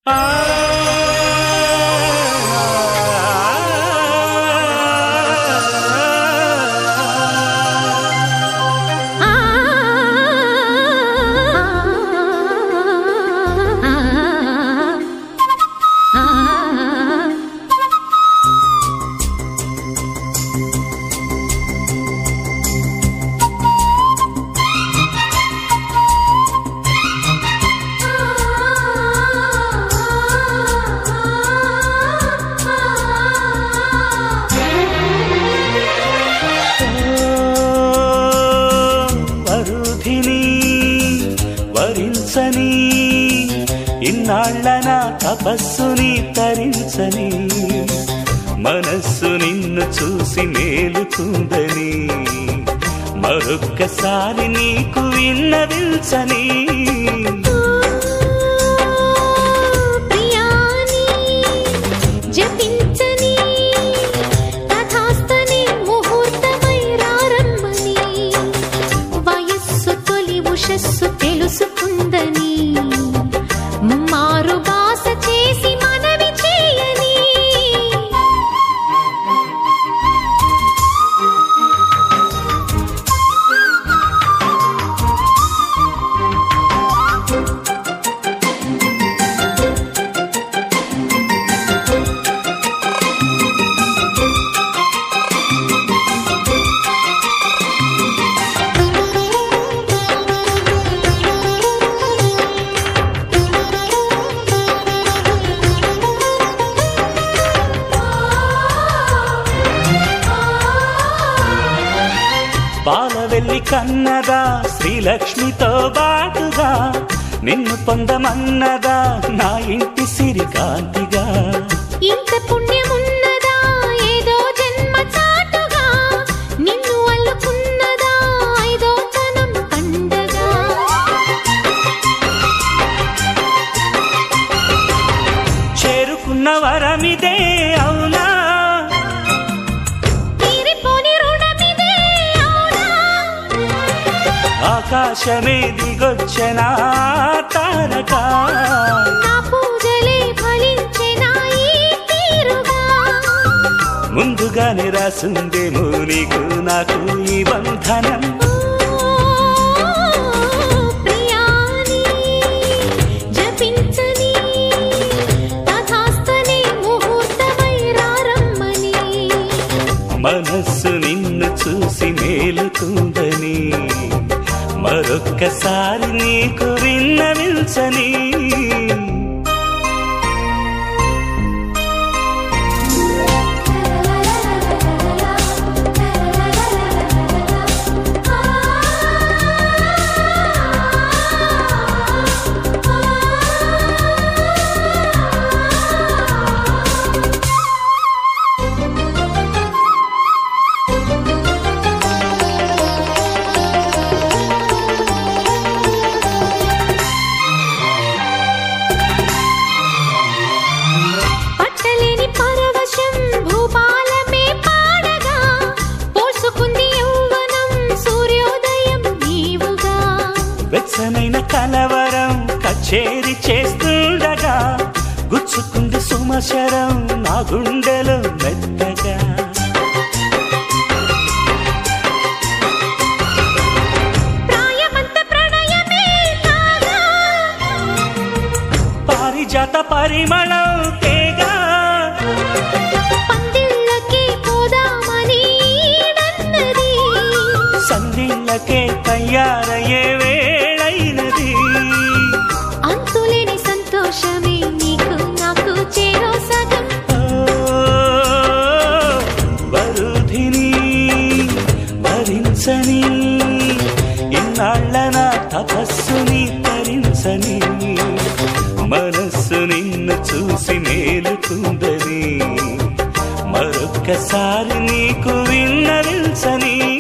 వరుధిని వరించని ఇన్నాళ్ళ నా తపస్సుని తరించని మనస్సు నిన్ను చూసి మేలుకుందని మరొక్కసారి నీకు విన్నవించని ప్రియాని జపించని తథాస్తని ముహూర్తమై రారమ్మని వయస్సు తొలి ఉషస్సు తెలుసుకుందని మారు బాస చేసి మనవి చేయని బాలవెల్లి కన్నదా శ్రీలక్ష్మితో బాటుగా నిన్ను పొందమన్నదా నా ఇంటి సిరికాంతిగా ఇంత పుణ్యమున్నదా ఏదో జన్మ చాటుగా నిన్ను అల్లుకున్నదా ఐదో తనం పండగా చేరుకున్న వరమిదే అవునా తీరిపోని రుణమిదే అవునా ఆకాశమే దిగొచ్చిన తారక నా పూజలే ఫలించెనా ఈ తీరుగా ముందుగానే రాసుందేమో నీకు నాకు ఈ బంధనం ఓ ప్రియాని జపించని తథాస్తని ముహూర్తమై రారమ్మని మనస్సు నిన్ను చూసి మేలుకుందని మరొక్కసారి నీకు విన్నవించని పట్టలేని పరవశం భూపాలమే పాడగా పోసుకుంది యౌవనం సూర్యోదయం నీవుగా వెచ్చనైన కలవరం కచేరి చేస్తుండగా గుచ్చుకుంది సుమశరం నా గుండెలో మెత్తగా ప్రాయమంత ప్రణయమే కాగా పారిజాత పరిమళం తేగా పందిళ్ళకి పోదామని నన్నది సందిళ్ళకే తయారయ్యే వేళైనది అంతులేని సంతోషమే నీకు నాకు చేరో సగం ఓ, వరుధిని భరించని ఇన్నాళ్ళ నా తపస్సుని తరించని మనస్సు నిన్ను చూసి మేలుకుందని మరొక్కసారి నీకు విన్నవించని